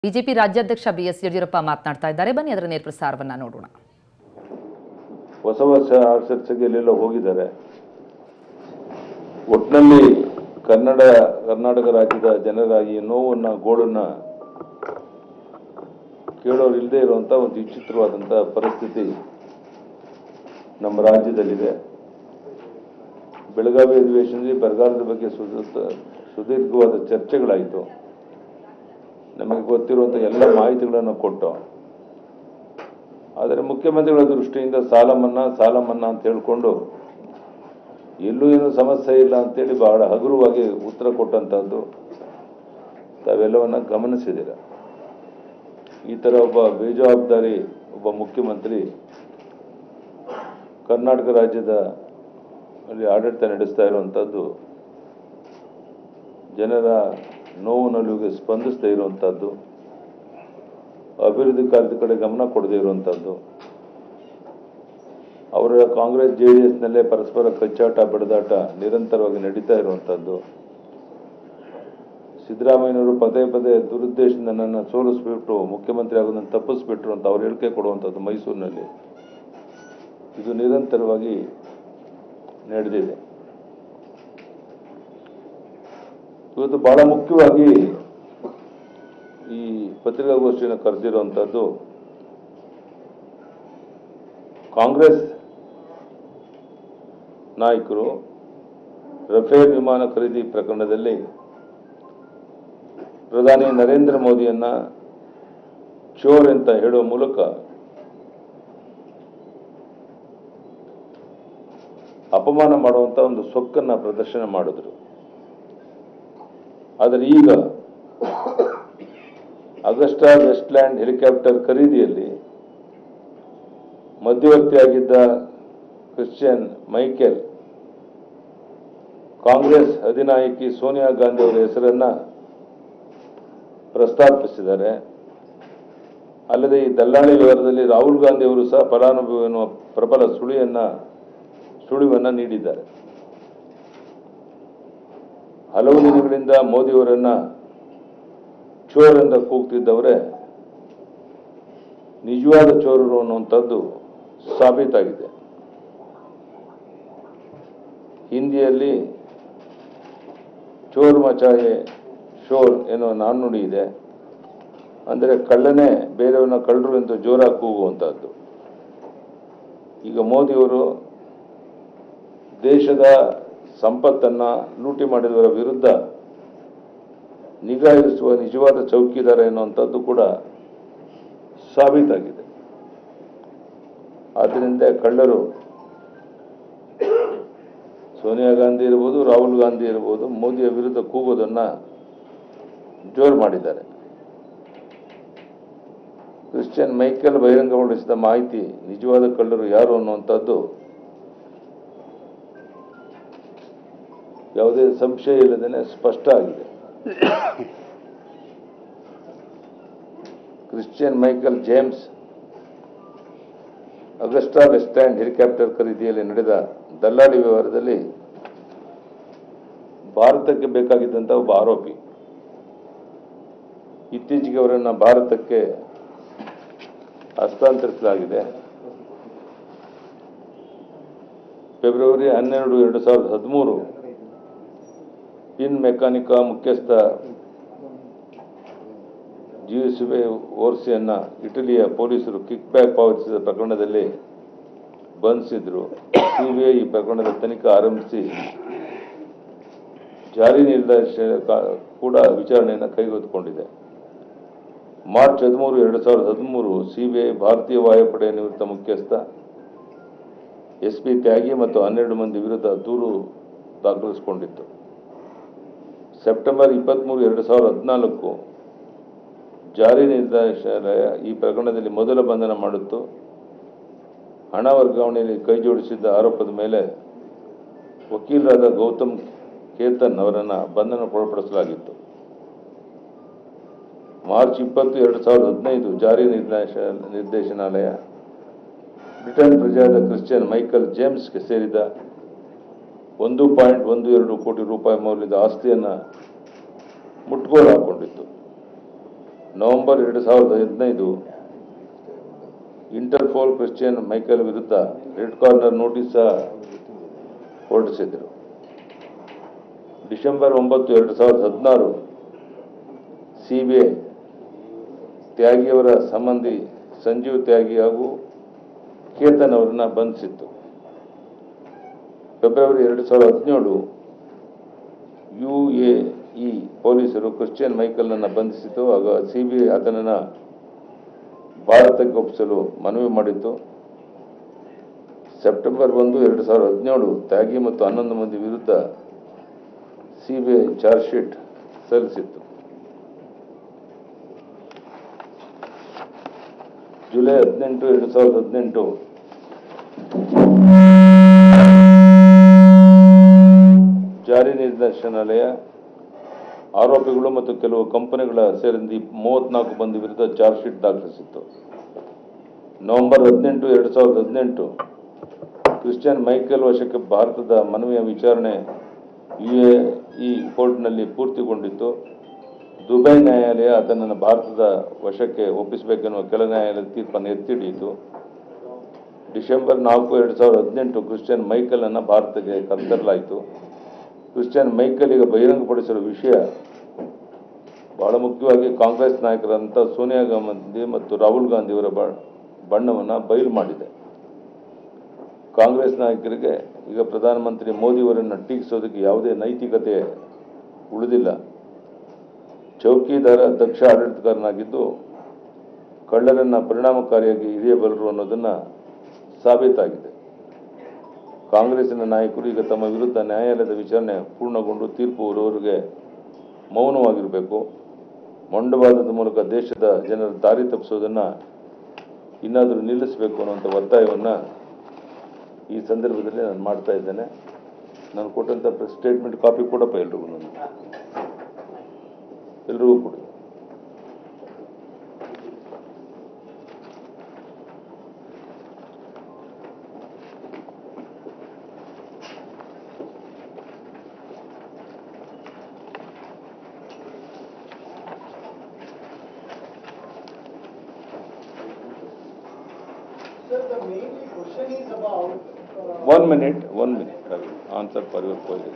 BJP ರಾಜ್ಯಾಧ್ಯಕ್ಷ BS Yediyurappa ಮಾತನಾಡ್ತಾ ಇದ್ದಾರೆ ಬನ್ನಿ ಅದರ ನೇರ ಪ್ರಸಾರವನ್ನ ನೋಡೋಣ ಹೊಸ ಹೊಸ ಚರ್ಚೆಗೆ ಎಲ್ಲೆಲ್ಲ ಹೋಗಿದ್ದಾರೆ ಒಟ್ಟಿನಲ್ಲಿ ಕನ್ನಡ ಕರ್ನಾಟಕ ರಾಜ್ಯದ ಜನರ ಈ ನೋವನ್ನ ಗೋಳನ್ನ ಕೇಳೋರು ಇಲ್ಲದೆ ಇರುವಂತ ಒಂದು ವಿಚಿತ್ರವಾದಂಥ ಪರಿಸ್ಥಿತಿ ನಮ್ಮ ರಾಜ್ಯದಲ್ಲಿದೆ ಬೆಳಗಾವಿ ಅಧಿವೇಶನದಲ್ಲಿ ಬರಗಾಲದ ಬಗ್ಗೆ ಸುದ- ಸುದೀರ್ಘವಾದ ಚರ್ಚೆಗಳಾಯಿತು ನಮಗೆ ಗೊತ್ತಿರುವಂಥ ಎಲ್ಲ ಮಾಹಿತಿಗಳನ್ನು ಕೊಟ್ಟು ಆದರೆ ಮುಖ್ಯಮಂತ್ರಿಗಳ ದೃಷ್ಟಿಯಿಂದ ಸಾಲ ಮನ್ನಾ ಸಾಲ ಮನ್ನಾ ಅಂತ ಹೇಳಿಕೊಂಡು ಎಲ್ಲೂ ಏನೂ ಸಮಸ್ಯೆ ಇಲ್ಲ ಅಂತೇಳಿ ಬಹಳ ಹಗುರವಾಗಿ ಉತ್ತರ ಕೊಟ್ಟಂಥದ್ದು ತಾವೆಲ್ಲವನ್ನ ಗಮನಿಸಿದ್ದೀರ ಈ ಥರ ಒಬ್ಬ ಬೇಜವಾಬ್ದಾರಿ ಒಬ್ಬ ಮುಖ್ಯಮಂತ್ರಿ ಕರ್ನಾಟಕ ರಾಜ್ಯದ ಅಲ್ಲಿ ಆಡಳಿತ ನಡೆಸ್ತಾ ಇರುವಂಥದ್ದು ಜನರ ನೋವು ನಲಿವಿಗೆ ಸ್ಪಂದಿಸದೇ ಇರುವಂಥದ್ದು ಅಭಿವೃದ್ಧಿ ಕಾರ್ಯದ ಕಡೆ ಗಮನ ಕೊಡದೇ ಇರುವಂಥದ್ದು ಅವರ ಕಾಂಗ್ರೆಸ್ ಜೆ ಡಿ ಎಸ್ನಲ್ಲೇ ಪರಸ್ಪರ ಕಚ್ಚಾಟ ಬಡದಾಟ ನಿರಂತರವಾಗಿ ನಡೀತಾ ಇರುವಂಥದ್ದು ಸಿದ್ದರಾಮಯ್ಯನವರು ಪದೇ ಪದೇ ದುರುದ್ದೇಶದಿಂದ ನನ್ನನ್ನು ಸೋಲಿಸ್ಬಿಟ್ಟು ಮುಖ್ಯಮಂತ್ರಿ ಆಗೋದನ್ನು ತಪ್ಪಿಸ್ಬಿಟ್ರು ಅಂತ ಅವ್ರು ಹೇಳಿಕೆ ಕೊಡುವಂಥದ್ದು ಮೈಸೂರಿನಲ್ಲಿ ಇದು ನಿರಂತರವಾಗಿ ನಡೆದಿದೆ ಇವತ್ತು ಬಹಳ ಮುಖ್ಯವಾಗಿ ಈ ಪತ್ರಿಕಾಗೋಷ್ಠಿಯನ್ನು ಕರೆದಿರುವಂಥದ್ದು ಕಾಂಗ್ರೆಸ್ ನಾಯಕರು ರಫೇಲ್ ವಿಮಾನ ಖರೀದಿ ಪ್ರಕರಣದಲ್ಲಿ ಪ್ರಧಾನಿ ನರೇಂದ್ರ ಮೋದಿಯನ್ನ ಚೋರ್ ಅಂತ ಹೇಳುವ ಮೂಲಕ ಅಪಮಾನ ಮಾಡುವಂತ ಒಂದು ಸೊಕ್ಕನ್ನ ಪ್ರದರ್ಶನ ಮಾಡಿದ್ರು ಆದರೆ ಈಗ ಅಗಸ್ಟಾ ವೆಸ್ಟ್ಲ್ಯಾಂಡ್ ಹೆಲಿಕಾಪ್ಟರ್ ಖರೀದಿಯಲ್ಲಿ ಮಧ್ಯವರ್ತಿಯಾಗಿದ್ದ ಕ್ರಿಶ್ಚಿಯನ್ ಮೈಕೆಲ್ ಕಾಂಗ್ರೆಸ್ ಅಧಿನಾಯಕಿ ಸೋನಿಯಾ ಗಾಂಧಿ ಅವರ ಹೆಸರನ್ನ ಪ್ರಸ್ತಾಪಿಸಿದ್ದಾರೆ ಅಲ್ಲದೆ ಈ ದಲ್ಲಾಳಿ ವ್ಯವಹಾರದಲ್ಲಿ ರಾಹುಲ್ ಗಾಂಧಿ ಅವರು ಸಹ ಫಲಾನುಭವಿ ಎನ್ನುವ ಪ್ರಬಲ ಸುಳಿಯನ್ನ ಸುಳಿವನ್ನ ನೀಡಿದ್ದಾರೆ ಹಲವು ದಿನಗಳಿಂದ ಮೋದಿಯವರನ್ನ ಚೋರ್ ಅಂತ ಕೂಗ್ತಿದ್ದವರೇ ನಿಜವಾದ ಚೋರರು ಅನ್ನುವಂಥದ್ದು ಸಾಬೀತಾಗಿದೆ ಹಿಂದಿಯಲ್ಲಿ ಚೋರ್ ಮಚಾಯೆ ಶೋರ್ ಎನ್ನುವ ನಾಣ್ಣುಡಿ ಇದೆ ಅಂದರೆ ಕಳ್ಳನೇ ಬೇರೆಯವನ್ನ ಕಳ್ಳರು ಎಂದು ಜೋರಾಗಿ ಕೂಗುವಂಥದ್ದು ಈಗ ಮೋದಿಯವರು ದೇಶದ ಸಂಪತ್ತನ್ನ ಲೂಟಿ ಮಾಡಿದವರ ವಿರುದ್ಧ ನಿಗಾ ಇರಿಸುವ ನಿಜವಾದ ಚೌಕಿದಾರ ಎನ್ನುವಂಥದ್ದು ಕೂಡ ಸಾಬೀತಾಗಿದೆ ಆದ್ದರಿಂದ ಕಳ್ಳರು ಸೋನಿಯಾ ಗಾಂಧಿ ಇರ್ಬೋದು ರಾಹುಲ್ ಗಾಂಧಿ ಇರ್ಬೋದು ಮೋದಿಯ ವಿರುದ್ಧ ಕೂಗೋದನ್ನ ಜೋರು ಮಾಡಿದ್ದಾರೆ ಕ್ರಿಶ್ಚಿಯನ್ ಮೈಕೆಲ್ ಬಹಿರಂಗಗೊಳಿಸಿದ ಮಾಹಿತಿ ನಿಜವಾದ ಕಳ್ಳರು ಯಾರು ಅನ್ನುವಂಥದ್ದು ಯಾವುದೇ ಸಂಶಯ ಇಲ್ಲದೇನೆ ಸ್ಪಷ್ಟ ಆಗಿದೆ Christian Michel James Agusta Westland helicopter ಖರೀದಿಯಲ್ಲಿ ನಡೆದ ದಲ್ಲಾಳಿ ವ್ಯವಹಾರದಲ್ಲಿ ಭಾರತಕ್ಕೆ ಬೇಕಾಗಿದ್ದಂಥ ಒಬ್ಬ ಆರೋಪಿ ಇತ್ತೀಚೆಗೆ ಅವರನ್ನು ಭಾರತಕ್ಕೆ ಹಸ್ತಾಂತರಿಸಲಾಗಿದೆ ಫೆಬ್ರವರಿ ಹನ್ನೆರಡು ಎರಡು ಸಾವಿರದ ಹದಿಮೂರು ಇನ್ ಮೆಕ್ಯಾನಿಕಾ ಮುಖ್ಯಸ್ಥ ಜಿಯುಸಿಬೆ ಓರ್ಸಿಯನ್ನ ಇಟಲಿಯ ಪೊಲೀಸರು ಕಿಕ್ ಬ್ಯಾಕ್ ಪಾವತಿಸಿದ ಪ್ರಕರಣದಲ್ಲಿ ಬಂಧಿಸಿದ್ರು ಸಿಬಿಐ ಈ ಪ್ರಕರಣದ ತನಿಖೆ ಆರಂಭಿಸಿ ಜಾರಿ ನಿರ್ದೇಶಕ ಕೂಡ ವಿಚಾರಣೆಯನ್ನು ಕೈಗೆತ್ತಿಕೊಂಡಿದೆ ಮಾರ್ಚ್ ಹದಿಮೂರು ಎರಡು ಸಾವಿರದ ಹದಿಮೂರು ಸಿಬಿಐ ಭಾರತೀಯ ವಾಯುಪಡೆ ನಿವೃತ್ತ ಮುಖ್ಯಸ್ಥ ಎಸ್ ಪಿ ತ್ಯಾಗಿ ಮತ್ತು ಹನ್ನೆರಡು ಮಂದಿ ವಿರುದ್ಧ ದೂರು ದಾಖಲಿಸಿಕೊಂಡಿತ್ತು ಸೆಪ್ಟೆಂಬರ್ ಇಪ್ಪತ್ತ್ಮೂರು ಎರಡು ಸಾವಿರದ ಹದಿನಾಲ್ಕು ಜಾರಿ ನಿರ್ದೇಶನಾಲಯ ಈ ಪ್ರಕರಣದಲ್ಲಿ ಮೊದಲ ಬಂಧನ ಮಾಡಿತ್ತು ಹಣ ವರ್ಗಾವಣೆಯಲ್ಲಿ ಕೈ ಜೋಡಿಸಿದ್ದ ಆರೋಪದ ಮೇಲೆ ವಕೀಲರಾದ ಗೌತಮ್ ಖೇತನ್ ಅವರನ್ನು ಬಂಧನಕ್ಕೊಳಪಡಿಸಲಾಗಿತ್ತು ಮಾರ್ಚ್ ಇಪ್ಪತ್ತು ಎರಡು ಸಾವಿರದ ಹದಿನೈದು ಜಾರಿ ನಿರ್ದೇಶ ನಿರ್ದೇಶನಾಲಯ ಬ್ರಿಟನ್ ಪ್ರಜೆಯಾದ ಕ್ರಿಶ್ಚಿಯನ್ ಮೈಕಲ್ ಜೇಮ್ಸ್ಗೆ ಸೇರಿದ ಒಂದು ಪಾಯಿಂಟ್ ಒಂದು ಎರಡು ಕೋಟಿ ರೂಪಾಯಿ ಮೌಲ್ಯದ ಆಸ್ತಿಯನ್ನು ಮುಟ್ಗೋಲು ಹಾಕೊಂಡಿತ್ತು ನವೆಂಬರ್ ಎರಡು ಸಾವಿರದ ಹದಿನೈದು ಇಂಟರ್ಪೋಲ್ ಕ್ರಿಶ್ಚಿಯನ್ ಮೈಕಲ್ ವಿರುದ್ಧ ರೆಡ್ ಕಾರ್ನರ್ ನೋಟಿಸ್ ಹೊರಡಿಸಿದರು ಡಿಸೆಂಬರ್ ಒಂಬತ್ತು ಎರಡು ಸಾವಿರದ ಹದಿನಾರು ಸಿ ಬಿ ಐ ತ್ಯಾಗಿಯವರ ಸಂಬಂಧಿ ಸಂಜೀವ್ ತ್ಯಾಗಿ ಹಾಗೂ ಕೇತನ್ ಅವರನ್ನ ಬಂಧಿಸಿತ್ತು ಫೆಬ್ರವರಿ ಎರಡು ಸಾವಿರದ ಹದಿನೇಳು ಯು ಎ ಇ ಪೊಲೀಸರು ಕ್ರಿಶ್ಚಿಯನ್ ಮೈಕಲ್ನನ್ನು ಬಂಧಿಸಿತು ಆಗ ಸಿ ಬಿ ಐ ಆತನನ್ನು ಭಾರತಕ್ಕೆ ಒಪ್ಪಿಸಲು ಮನವಿ ಮಾಡಿತ್ತು ಸೆಪ್ಟೆಂಬರ್ ಒಂದು ಎರಡು ಸಾವಿರದ ಹದಿನೇಳು ತ್ಯಾಗಿ ಮತ್ತು ಹನ್ನೊಂದು ಮಂದಿ ವಿರುದ್ಧ C B I charge sheet ಸಲ್ಲಿಸಿತ್ತು ಜುಲೈ ಹದಿನೆಂಟು ಎರಡು ಸಾವಿರದ ಹದಿನೆಂಟು ಜಾರಿ ನಿರ್ದೇಶನಾಲಯ ಆರೋಪಿಗಳು ಮತ್ತು ಕೆಲವು ಕಂಪನಿಗಳ ಸೇರಿದಂತೆ ಮೂವತ್ನಾಲ್ಕು ಮಂದಿ ವಿರುದ್ಧ ಚಾರ್ಜ್ ಶೀಟ್ ದಾಖಲಿಸಿತ್ತು ನವೆಂಬರ್ ಹದಿನೆಂಟು ಎರಡು ಸಾವಿರದ ಹದಿನೆಂಟು ಕ್ರಿಶ್ಚಿಯನ್ ಮೈಕೆಲ್ ವಶಕ್ಕೆ ಭಾರತದ ಮನವಿಯ ವಿಚಾರಣೆ ಯು ಎ ಇ ಕೋರ್ಟ್ನಲ್ಲಿ ಪೂರ್ತಿಗೊಂಡಿತ್ತು ದುಬೈ ನ್ಯಾಯಾಲಯ ಆತನನ್ನು ಭಾರತದ ವಶಕ್ಕೆ ಒಪ್ಪಿಸಬೇಕೆನ್ನುವ ಕೆಳ ನ್ಯಾಯಾಲಯದ ತೀರ್ಪನ್ನು ಎತ್ತಿಡಿಯಿತು ಡಿಸೆಂಬರ್ ನಾಲ್ಕು ಎರಡು ಸಾವಿರದ ಹದಿನೆಂಟು ಕ್ರಿಶ್ಚಿಯನ್ ಮೈಕಲ್ ಅನ್ನು ಭಾರತಕ್ಕೆ ಕರೆತರಲಾಯಿತು ಕ್ರಿಶ್ಚಿಯನ್ ಮೈಕಲ್ ಈಗ ಬಹಿರಂಗಪಡಿಸಿರುವ ವಿಷಯ ಬಹಳ ಮುಖ್ಯವಾಗಿ ಕಾಂಗ್ರೆಸ್ ನಾಯಕರಂತ ಸೋನಿಯಾ ಗಾಂಧಿ ಮತ್ತು ರಾಹುಲ್ ಗಾಂಧಿಯವರ ಬ- ಬಣ್ಣವನ್ನು ಬಯಲು ಮಾಡಿದೆ ಕಾಂಗ್ರೆಸ್ ನಾಯಕರಿಗೆ ಈಗ ಪ್ರಧಾನಮಂತ್ರಿ ಮೋದಿಯವರನ್ನು ಟೀಕಿಸೋದಕ್ಕೆ ಯಾವುದೇ ನೈತಿಕತೆ ಉಳಿದಿಲ್ಲ ಚೌಕಿದಾರ ದಕ್ಷ ಆಡಳಿತಗಾರನಾಗಿದ್ದು ಕಳ್ಳರನ್ನ ಪರಿಣಾಮಕಾರಿಯಾಗಿ ಹಿಡಿಯಬಲ್ಲರು ಅನ್ನೋದನ್ನ ಸಾಬೀತಾಗಿದೆ ಕಾಂಗ್ರೆಸ್ಸಿನ ನಾಯಕರು ಈಗ ತಮ್ಮ ವಿರುದ್ಧ ನ್ಯಾಯಾಲಯದ ವಿಚಾರಣೆ ಪೂರ್ಣಗೊಂಡು ತೀರ್ಪು ಬರುವವರೆಗೆ ಮೌನವಾಗಿರಬೇಕು ಮೊಂಡವಾದದ ಮೂಲಕ ದೇಶದ ಜನರ ದಾರಿ ತಪ್ಪಿಸೋದನ್ನ ಇನ್ನಾದರೂ ನಿಲ್ಲಿಸಬೇಕು ಅನ್ನುವಂಥ ಒತ್ತಾಯವನ್ನು ಈ ಸಂದರ್ಭದಲ್ಲಿ ನಾನು ಮಾಡ್ತಾ ಇದ್ದೇನೆ ನಾನು ಕೊಟ್ಟಂಥ ಪ್ರೆಸ್ ಸ್ಟೇಟ್ಮೆಂಟ್ ಕಾಪಿ ಕೊಡಪ್ಪ ಎಲ್ರಿಗೂ ನಾನು ಎಲ್ರಿಗೂ ಕೊಡಿ Sir, the mainly question is about. uh, One minute, one minute, I will answer for your queries.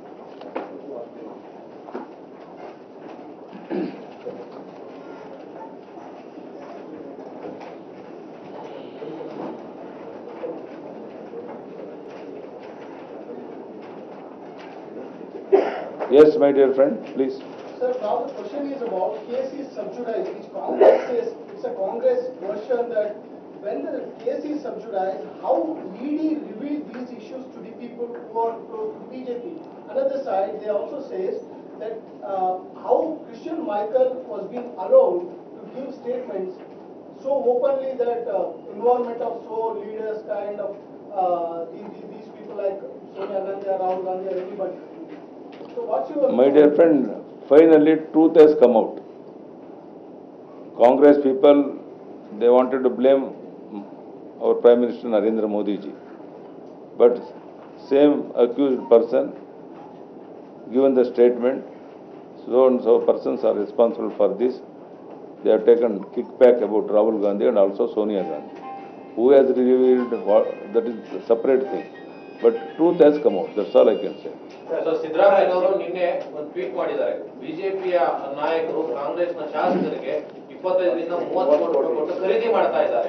Yes, my dear friend, please. Sir, now the question is about case is subjudized, which Congress says, it's a Congress version that when the case is subjudized, how ED revealed these issues to the people who are close to BJP. Another side, they also says that uh, how Christian Michael was being allowed to give statements so openly that uh, involvement of so leaders kind of, uh, these, these- these people like Sonia Gandhi or Rahul Gandhi or anybody. So what's your? My dear friend, finally truth has come out. Congress people, they wanted to blame our Prime Minister Narendra Modi ji. But same accused person given the statement, so and so persons are responsible for this. They have taken kickback about Rahul Gandhi and also Sonia Gandhi. Who has revealed what, that is a separate thing. But truth has come out, that's all I can say. So ಸಿದ್ದರಾಮಯ್ಯನವರು ನಿನ್ನೆ ಒಂದು tweet ಮಾಡಿದ್ದಾರೆ ಬಿಜೆಪಿಯ ನಾಯಕರು ಕಾಂಗ್ರೆಸ್ನ ಶಾಸಕರಿಗೆ ಇಪ್ಪತ್ತೈದರಿಂದ ಮೂವತ್ತು ಕೋಟಿ ರೂಪಾಯಿ ಕೊಟ್ಟು ಖರೀದಿ ಮಾಡ್ತಾ ಇದ್ದಾರೆ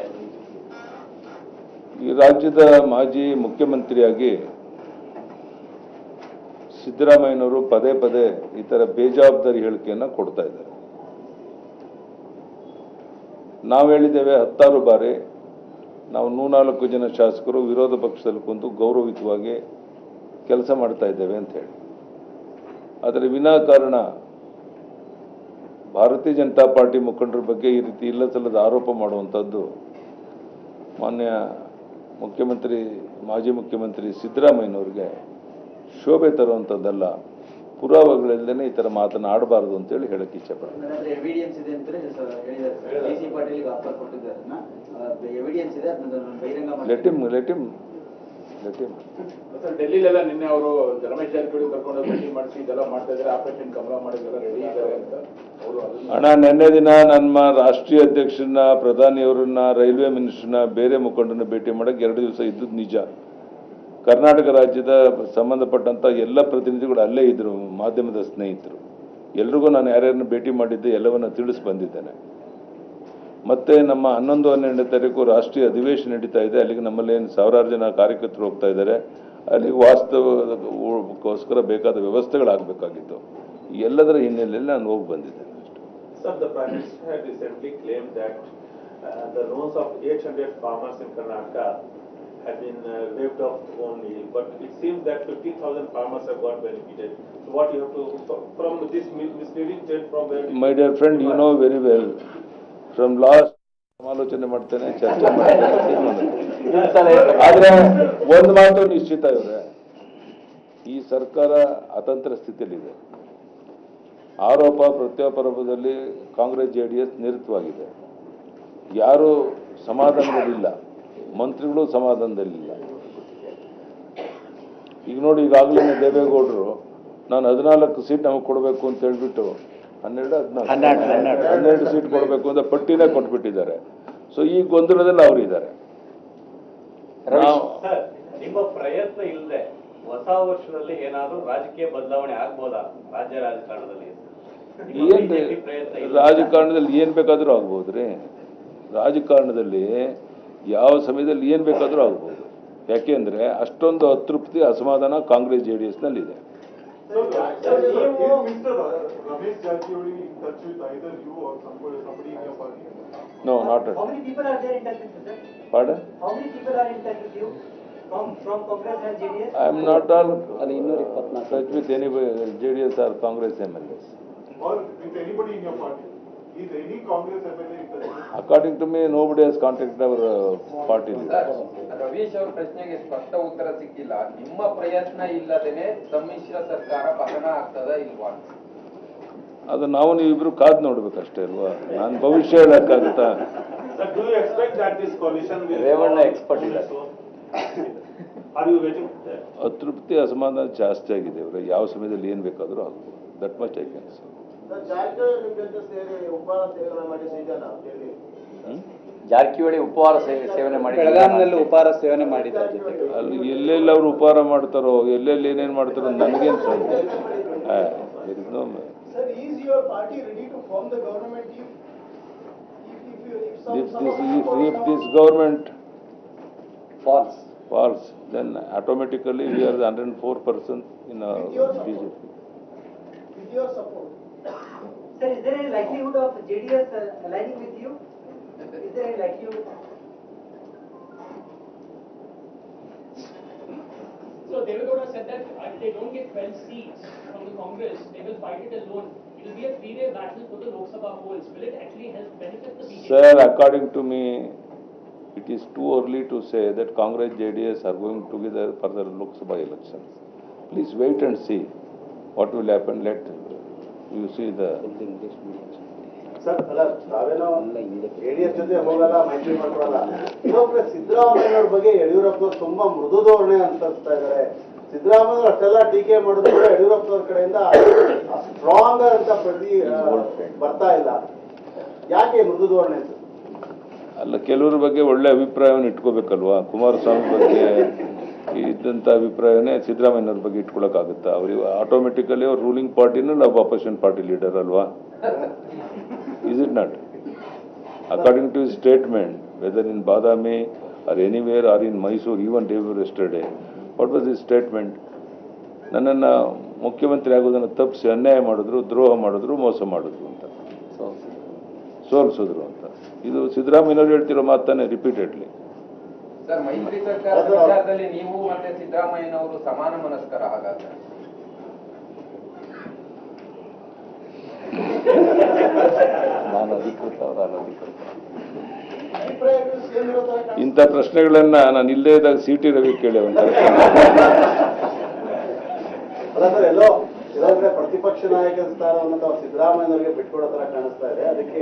ಈ ರಾಜ್ಯದ ಮಾಜಿ ಮುಖ್ಯಮಂತ್ರಿಯಾಗಿ ಸಿದ್ದರಾಮಯ್ಯನವರು ಪದೇ ಪದೇ ಈ ಥರ ಬೇಜವಾಬ್ದಾರಿ ಹೇಳಿಕೆಯನ್ನು ಕೊಡ್ತಾ ಇದ್ದಾರೆ ನಾವು ಹೇಳಿದ್ದೇವೆ ಹತ್ತಾರು ಬಾರಿ ನಾವು ನೂನಾಲ್ಕು ಜನ ಶಾಸಕರು ವಿರೋಧ ಪಕ್ಷದಲ್ಲಿ ಕುಂತು ಗೌರವಯುತವಾಗಿ ಕೆಲಸ ಮಾಡ್ತಾ ಇದ್ದೇವೆ ಅಂತ ಹೇಳಿ ಆದರೆ ವಿನಾಕಾರಣ ಭಾರತೀಯ ಜನತಾ ಪಾರ್ಟಿ ಮುಖಂಡರ ಬಗ್ಗೆ ಈ ರೀತಿ ಇಲ್ಲ ಸಲ್ಲದ ಆರೋಪ ಮಾಡುವಂಥದ್ದು ಮಾನ್ಯ ಮುಖ್ಯಮಂತ್ರಿ ಮಾಜಿ ಮುಖ್ಯಮಂತ್ರಿ ಸಿದ್ದರಾಮಯ್ಯನವ್ರಿಗೆ ಶೋಭೆ ತರುವಂಥದ್ದಲ್ಲ ಪುರಾವೆಗಳಿಲ್ಲದೆ ಈ ಥರ ಮಾತನಾಡಬಾರದು ಅಂತೇಳಿ ಹೇಳಕ್ಕೆ ಇಚ್ಛೆಪಡ್ತೀನಿ ನನ್ನ ಹತ್ರ ಎವಿಡಿಯನ್ಸ್ ಇದೆ ಅಂತ ಹೇಳಿದ್ದಾರೆ ಸರ್ ಡಿ ಸಿ ಪಾಟೀಲ್ಗೆ ಆಫರ್ ಕೊಟ್ಟಿದ್ದಾರೆ ಎವಿಡಿಯನ್ಸ್ ಇದೆ ಅದನ್ನ ನಾನು ಬಹಿರಂಗ ಲೆಟ್ ಇಮ್ ಲೆಟ್ ಇಮ್ ಭೇಟಿ ಮಾಡ್ತೀನಿ ಸರ್ ಡೆಲ್ಲಿಲೆಲ್ಲ ನಿನ್ನೆ ಅವರು ರಮೇಶ್ ಜಾರಕಿಹೊಳಿ ಕರ್ಕೊಂಡು ಭೇಟಿ ಮಾಡಿಸಿ ಇದೆಲ್ಲ ಮಾಡ್ತಾ ಇದ್ದಾರೆ ಆಪರೇಷನ್ ಕಮಲ ಮಾಡಿದ್ದೆಲ್ಲ ರೆಡಿ ಇದ್ದಾರೆ ಅಂತ ಅವರು ಅದನ್ನ ಅಣ್ಣ ನಿನ್ನೆ ದಿನ ನಮ್ಮ ರಾಷ್ಟ್ರೀಯ ಅಧ್ಯಕ್ಷರನ್ನ ಪ್ರಧಾನಿಯವರನ್ನ ರೈಲ್ವೆ ಮಿನಿಸ್ಟರ್ನ ಬೇರೆ ಮುಖಂಡರನ್ನ ಭೇಟಿ ಮಾಡಕ್ಕೆ ಎರಡು ದಿವಸ ಇದ್ದದ್ದು ನಿಜ ಕರ್ನಾಟಕ ರಾಜ್ಯದ ಸಂಬಂಧಪಟ್ಟಂತ ಎಲ್ಲ ಪ್ರತಿನಿಧಿಗಳು ಅಲ್ಲೇ ಇದ್ರು ಮಾಧ್ಯಮದ ಸ್ನೇಹಿತರು ಎಲ್ರಿಗೂ ನಾನು ಯಾರ್ಯಾರನ್ನ ಭೇಟಿ ಮಾಡಿದ್ದೆ ಎಲ್ಲವನ್ನ ತಿಳಿಸಿ ಬಂದಿದ್ದೇನೆ ಮತ್ತೆ ನಮ್ಮ ಹನ್ನೊಂದು ಹನ್ನೆರಡನೇ ತಾರೀಕು ರಾಷ್ಟ್ರೀಯ ಅಧಿವೇಶನ ನಡೀತಾ ಇದೆ ಅಲ್ಲಿಗೆ ನಮ್ಮಲ್ಲಿ ಏನು ಸಾವಿರಾರು ಜನ ಕಾರ್ಯಕರ್ತರು ಹೋಗ್ತಾ ಇದ್ದಾರೆ ಅಲ್ಲಿಗೆ ವಾಸ್ತವಕ್ಕೋಸ್ಕರ ಬೇಕಾದ ವ್ಯವಸ್ಥೆಗಳಾಗಬೇಕಾಗಿತ್ತು ಈ ಎಲ್ಲದರ ಹಿನ್ನೆಲೆಯಲ್ಲಿ ನಾನು ಹೋಗಿ ಬಂದಿದ್ದೇನೆ ಅಷ್ಟೇ Sir, the Prime Minister had recently claimed that uh, the loans of 800 farmers in Karnataka have been uh, waived off only, but it seems that 15,000 farmers have got benefited. So what you have to, from this misleading state from where? My dear friend you know very well from last ಸಮಾಲೋಚನೆ ಮಾಡ್ತೇನೆ ಚರ್ಚೆ ಮಾಡ್ತೇನೆ ತೀರ್ಮಾನ ಆದ್ರೆ ಒಂದು ಮಾತು ನಿಶ್ಚಿತ ಇವ್ರೆ ಈ ಸರ್ಕಾರ ಅತಂತ್ರ ಸ್ಥಿತಿಯಲ್ಲಿದೆ ಆರೋಪ ಪ್ರತ್ಯಾರೋಪದಲ್ಲಿ ಕಾಂಗ್ರೆಸ್ ಜೆ ಡಿ ಎಸ್ ನಿರತವಾಗಿದೆ ಯಾರು ಸಮಾಧಾನದಲ್ಲಿಲ್ಲ ಮಂತ್ರಿಗಳು ಸಮಾಧಾನದಲ್ಲಿಲ್ಲ ಈಗ ನೋಡಿ ಈಗಾಗಲೇ ದೇವೇಗೌಡರು ನಾನು ಹದಿನಾಲ್ಕು ಸೀಟ್ ನಮಗೆ ಕೊಡಬೇಕು ಅಂತ ಹೇಳ್ಬಿಟ್ಟು ಹನ್ನೆರಡು ಹದಿನಾಲ್ಕು ಹನ್ನೆರಡು ಸೀಟ್ ಕೊಡಬೇಕು ಅಂತ ಪಟ್ಟಿನೇ ಕೊಟ್ಬಿಟ್ಟಿದ್ದಾರೆ ಸೊ ಈ ಗೊಂದಲದಲ್ಲಿ ಅವರು ಇದ್ದಾರೆ ನಾವು ಸರ್ ನಿಮ್ಮ ಪ್ರಯತ್ನ ಇಲ್ಲದೆ ಹೊಸ ವರ್ಷದಲ್ಲಿ ಏನಾದ್ರೂ ರಾಜಕೀಯ ಬದಲಾವಣೆ ಆಗ್ಬೋದಾ ರಾಜ್ಯ ರಾಜಕಾರಣದಲ್ಲಿ ನಿಮ್ಮ ಏನ್ BJP ಪ್ರಯತ್ನ ಇಲ್ಲ. ರಾಜಕಾರಣದಲ್ಲಿ ಏನ್ ಬೇಕಾದ್ರೂ ಆಗ್ಬೋದ್ರಿ ರಾಜಕಾರಣದಲ್ಲಿ ಯಾವ ಸಮಯದಲ್ಲಿ ಏನ್ ಬೇಕಾದ್ರೂ ಆಗ್ಬೋದು ಯಾಕೆಂದ್ರೆ ಅಷ್ಟೊಂದು ಅತೃಪ್ತಿ ಅಸಮಾಧಾನ ಕಾಂಗ್ರೆಸ್ ಜೆ ಡಿ ಎಸ್ ನಲ್ಲಿ ಇದೆ Ramesh Jarkioli in touch with either you or somebody, somebody in your party? No not How many people are there in touch with you, sir? ಪಾಡ How many people are in touch with you from, from Congress and JDS? I am not all touch with any J D S or Congress M L S Or with anybody in your party? Is any Congress MLA in touch with you? According to me nobody has contact hour party Ravish ಅವ್ರ ಪ್ರಶ್ನೆಗೆ ಸ್ಪಷ್ಟ ಉತ್ತರ ಸಿಕ್ಕಿಲ್ಲ ನಿಮ್ಮ ಪ್ರಯತ್ನ ಇಲ್ಲದೇನೆ ಸಮ್ಮಿಶ್ರ ಸರ್ಕಾರ ಪತನ ಆಗ್ತದ ಇಲ್ವಾ ಅದು ನಾವು ನೀವಿಬ್ರು ಕಾದ್ ನೋಡ್ಬೇಕಷ್ಟೇ ಅಲ್ವಾ ನಾನು ಭವಿಷ್ಯ ಹೇಳಕ್ಕಾಗುತ್ತಾ Sir, do you expect that this coalition will? Revanna expert ಇಲ್ಲ. Are you waiting? ಅತೃಪ್ತಿ ಅಸಮಾಧಾನ ಜಾಸ್ತಿ ಆಗಿದೆ ಇವ್ರೆ ಯಾವ ಸಮಯದಲ್ಲಿ ಏನ್ ಬೇಕಾದ್ರೂ ಆಗ್ಬೋದು that much I can say Jarkiholi ನಿಮ್ ಜೊತೆ ಸೇರಿ ಉಪಹಾರ ಸೇವನೆ ಮಾಡಿ ನಿಜಾನ ಹೇಳಿ ಜಾರಕಿಹೊಳಿ ಉಪಹಾರ ಸೇ- ಸೇವನೆ ಮಾಡಿ ಬೆಳಗಾಂನಲ್ಲಿ ಉಪಹಾರ ಸೇವನೆ ಮಾಡಿದ್ದಾರೆ ಜೊತೆಗೆ ಅಲ್ಲಿ ಎಲ್ಲೆಲ್ಲಿ ಅವ್ರು ಉಪಹಾರ ಮಾಡ್ತಾರೋ ಎಲ್ಲೆಲ್ಲಿ ಏನೇನ್ ಮಾಡ್ತಾರೋ ನನಗೇನು ಸಂಬಂಧ no Sir, is your party ready to form the government if, if, if you, if some, If some this, of the if, people if come this government falls falls, then automatically we are the hundred and four percent in uh, With your support. BJP. with your support? Sir, is there any likelihood of JDS uh, aligning with you? Is there any likelihood? So Devegowda said that if they don't get twelve seats from the Congress, they will fight it alone. It will be a three-way battle for the Lok Sabha polls. Will it actually help benefit the BJP? Sir, according to me, it is too early to say that Congress, JDS are going together for the Lok Sabha elections. Please wait and see what will happen. Let you see the. Sir ಅಲ್ಲ ತಾವೇನೋ JDS ಜೊತೆ ಹೋಗಲ್ಲ ಮೈತ್ರಿ ಮಾಡ್ಕೊಳಲ್ಲ ಇನ್ನೊಬ್ರೆ ಸಿದ್ದರಾಮಯ್ಯನವ್ರ ಬಗ್ಗೆ ಯಡಿಯೂರಪ್ಪ ತುಂಬಾ ಮೃದು ಧೋರಣೆ ಅನ್ಸ್ತಾ ಇದ್ದಾರೆ ಸಿದ್ದರಾಮಯ್ಯ ಅಷ್ಟೆಲ್ಲ ಟೀಕೆ ಮಾಡಿದ್ರು ಕೂಡ ಯಡಿಯೂರಪ್ಪನವ್ರ ಕಡೆಯಿಂದ ಸ್ಟ್ರಾಂಗ್ ಅಂತ ಪ್ರತಿ ಆ, ಬರ್ತಾ ಇಲ್ಲ ಯಾಕೆ ಮೃದು ಧೋರಣೆ ಅಂತ ಅಲ್ಲ ಕೆಲವ್ರ ಬಗ್ಗೆ ಒಳ್ಳೆ ಅಭಿಪ್ರಾಯವನ್ನು ಇಟ್ಕೋಬೇಕಲ್ವಾ ಕುಮಾರಸ್ವಾಮಿ ಬಗ್ಗೆ ಇದ್ದಂಥ ಅಭಿಪ್ರಾಯನೇ ಸಿದ್ದರಾಮಯ್ಯನವ್ರ ಬಗ್ಗೆ ಇಟ್ಕೊಳಕ್ಕಾಗುತ್ತಾ ಅವ್ರಿಗೆ ಆಟೋಮೆಟಿಕಲಿ ಅವ್ರು ರೂಲಿಂಗ್ ಪಾರ್ಟಿನೂ ನಾವು ಅಪೋಸಿಷನ್ ಪಾರ್ಟಿ ಲೀಡರ್ ಅಲ್ವಾ is it not? According to his statement, whether in Badami or anywhere or in Mysore, even day before yesterday, what was his statement? ನನ್ನನ್ನು ಮುಖ್ಯಮಂತ್ರಿ ಆಗೋದನ್ನು ತಪ್ಪಿಸಿ ಅನ್ಯಾಯ ಮಾಡಿದ್ರು ದ್ರೋಹ ಮಾಡಿದ್ರು ಮೋಸ ಮಾಡಿದ್ರು ಅಂತ ಸೋಲಿಸಿದ್ರು ಅಂತ ಇದು ಸಿದ್ದರಾಮಯ್ಯನವ್ರು ಹೇಳ್ತಿರೋ ಮಾತಾನೆ ರಿಪೀಟೆಡ್ಲಿ ಸರ್ ಮೈತ್ರಿ ಸರ್ಕಾರದ ವಿಚಾರದಲ್ಲಿ ನೀವು ಮತ್ತೆ ಸಿದ್ದರಾಮಯ್ಯನವರು ಸಮಾನ ಮನಸ್ಕರ ಹಾಗಾದ್ರೆ ನಾನು ಅಧಿಕೃತ ಅವರ ಅನಧಿಕೃತ ಅಭಿಪ್ರಾಯಗಳು ಸೇಮ್ ಇರೋ ತರ ಕಾಣಿಸ್ತಾ ಇಂಥ ಪ್ರಶ್ನೆಗಳನ್ನ ನಾನು ಇಲ್ಲೇ ಇದ್ದಾಗ ಸಿ ಟಿ ರವಿ ಕೇಳಿ ಒಂದು ಅಲ್ಲ ಸರ್ ಎಲ್ಲೋ ಕೆಲವು ಕಡೆ ಪ್ರತಿಪಕ್ಷ ನಾಯಕರ ಸ್ಥಾನವನ್ನು ತಾವು ಸಿದ್ದರಾಮಯ್ಯನವರಿಗೆ ಬಿಟ್ಕೊಡೋ ತರ ಕಾಣಿಸ್ತಾ ಇದೆ ಅದಕ್ಕೆ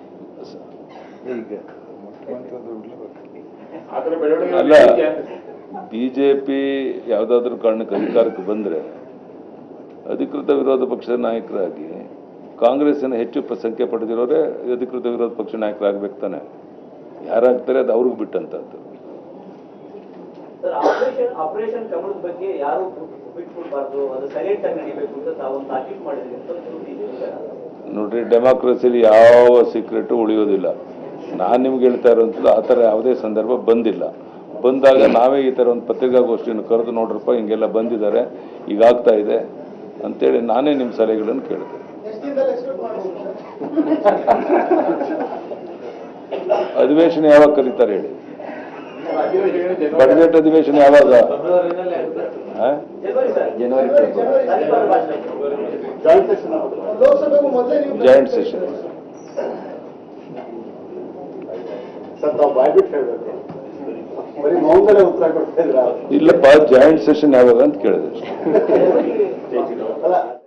ಈಗ ಆ ಥರ ಬೆಳವಣಿಗೆ ಅಲ್ಲ. ಇದೆಯಾ? ಬಿ ಜೆ ಪಿ ಯಾವುದಾದ್ರೂ ಕಾರಣಕ್ಕೆ ಅಧಿಕಾರಕ್ಕೆ ಬಂದರೆ ಅಧಿಕೃತ ವಿರೋಧ ಪಕ್ಷದ ನಾಯಕರಾಗಿ ಕಾಂಗ್ರೆಸ್ಸಿನ ಹೆಚ್ಚು ಪ- ಸಂಖ್ಯೆ ಪಡೆದಿರೋರೇ ಅಧಿಕೃತ ವಿರೋಧ ಪಕ್ಷ ನಾಯಕರಾಗಬೇಕು ತಾನೆ ಯಾರಾಗ್ತಾರೆ ಅದು ಅವ್ರಿಗೆ ಬಿಟ್ಟಂತದ್ದು ಸರ್ ಆಪರೇಷನ್ ಆಪರೇಷನ್ ಕಮಲದ ಬಗ್ಗೆ ಯಾರು ಬಿಟ್ಕೊಡ್ಬಾರ್ದು ಅದು ಸೈಲೆಂಟ್ ಆಗಿ ನಡೀಬೇಕು ಅಂತ ತಾವೊಂದು ತಾಕೀತು ಮಾಡಿದ್ರಿ ಅಂತ ಒಂದು ಸುದ್ದಿ ಇದೆ ನಿಜನಾ? ನೋಡ್ರಿ ಡೆಮಾಕ್ರಸಿಲಿ ಯಾವ ಸೀಕ್ರೆಟು ಉಳಿಯೋದಿಲ್ಲ ನಾನು ನಿಮ್ಗೆ ಹೇಳ್ತಾ ಇರೋಂಥದ್ದು ಆ ಥರ ಯಾವುದೇ ಸಂದರ್ಭ ಬಂದಿಲ್ಲ ಬಂದಾಗ ನಾವೇ ಈ ಥರ ಒಂದು ಪತ್ರಿಕಾಗೋಷ್ಠಿಯನ್ನು ಕರೆದು ನೋಡ್ರಪ್ಪ ಹಿಂಗೆಲ್ಲ ಬಂದಿದ್ದಾರೆ ಈಗ ಆಗ್ತಾ ಇದೆ ಅಂತೇಳಿ ನಾನೇ ನಿಮ್ಮ ಸಲಹೆಗಳನ್ನು ಕೇಳಿದೆ ಎಷ್ಟು ದಿನದಲ್ಲಿ ಎಕ್ಸ್ಪೆಕ್ಟ್ ಮಾಡ್ಬೋದು ಸರ್ ಅಧಿವೇಶನ ಯಾವಾಗ ಕರೀತಾರೆ ಹೇಳಿ ಬಜೆಟ್ ಅಧಿವೇಶನ ಯಾವಾಗ ಫೆಬ್ರವರಿನಲ್ಲೇ ಆಗುತ್ತೆ ಆ? ಜನವರಿ ಸರ್ ಜನವರಿ ಜನವರಿ ರಾಜ್ಯಪಾಲ ಭಾಷಣ ಜಾಯಿಂಟ್ ಸೆಷನ್ ಲೋಕಸಭೆಗೂ ಮೊದಲೇ ನೀವು ಜಾಯಿಂಟ್ ಸೆಷನ್ ಸರ್ ತಾವು ಬಾಯ್ಬಿಟ್ಟು ಹೇಳ್ಬೇಕು ಬರೀ ಮೌನದಲ್ಲೇ ಉತ್ತರ ಕೊಡ್ತಾ ಇದ್ರ ಇಲ್ಲಪ್ಪ ಜಾಯಿಂಟ್ ಸೆಷನ್ ಯಾವಾಗ ಅಂತ ಕೇಳಿದೆ ಅಷ್ಟೇ ಅಲ್ಲ